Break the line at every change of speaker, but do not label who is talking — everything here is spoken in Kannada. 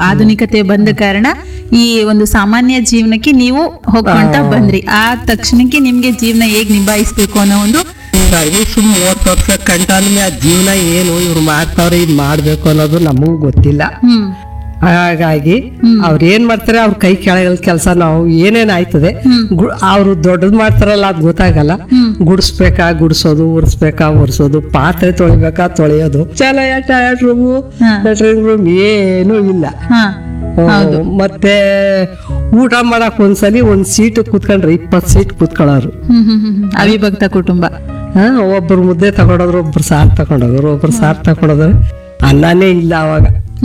ಆಧುನಿಕತೆ ಬಂದ ಕಾರಣ ಈ ಒಂದು ಸಾಮಾನ್ಯ ಜೀವನಕ್ಕೆ ನೀವು ಹೋಗ್ಕೊಂತ ಬಂದ್ರಿ ಆ ತಕ್ಷಣಕ್ಕೆ ನಿಮ್ಗೆ ಜೀವನ ಹೇಗ್ ನಿಭಾಯಿಸ್ಬೇಕು ಅನ್ನೋ ಒಂದು
ಹಿಂಗಾಗಿ ಸುಮ್ ಮೂವತ್ತು ವರ್ಷ ಕಂಟಾದ್ಮೇಲೆ ಆ ಜೀವನ ಏನು ಇವ್ರು ಮಾಡ್ತಾವ್ರೆ ಇದ್ ಮಾಡ್ಬೇಕು ಅನ್ನೋದು ನಮಗೂ ಗೊತ್ತಿಲ್ಲ
ಹ್ಮ್
ಹಾಗಾಗಿ ಅವ್ರ ಏನ್ ಮಾಡ್ತಾರೆ ಅವ್ರ ಕೈ ಕೆಳಗಲ್ ಕೆಲಸ ನಾವು ಏನೇನ್ ಆಯ್ತದೆ ಗು- ಅವ್ರು ದೊಡ್ಡದ್ ಮಾಡ್ತಾರಲ್ಲ ಅದ್ ಗೊತ್ತಾಗಲ್ಲ ಗುಡಿಸ್ಬೇಕಾ ಗುಡಿಸೋದು ಉರ್ಸ್ಬೇಕಾ ಒರ್ಸೋದು ಪಾತ್ರೆ ತೊಳಿಬೇಕಾ ತೊಳೆಯೋದು ಚಲಯ ಟಾಯ್ಲೆಟ್ ರೂಮು
ಹಾ.
ಲೆಟ್ರಿನ್ ರೂಮ್ ಏನೂ ಇಲ್ಲ
ಹಾ
ಹ್ಮ್. ಮತ್ತೆ ಊಟ ಮಾಡಕ್ ಒಂದ್ಸಲಿ ಒಂದ್ ಸೀಟ್ ಕುತ್ಕೊಂಡ್ರೆ ಇಪ್ಪತ್ ಸೀಟ್ ಕುತ್ಕೊಳ್ಳೋರು
ಹ್ಮ್ ಹ್ಮ್ ಹ್ಮ್ ಹ್ಮ್. ಅವಿಭಕ್ತ ಕುಟುಂಬ
ಹಾ ಒಬ್ರು ಮುದ್ದೆ ತಗೊಂಡೋದ್ರು ಒಬ್ರು ಸಾರ್ ತಗೊಂಡೋದ್ರು ಒಬ್ರು ಸಾರ್ ತಗೊಂಡೋದ್ರು ಅನ್ನನೇ ಇಲ್ಲ ಅವಾಗ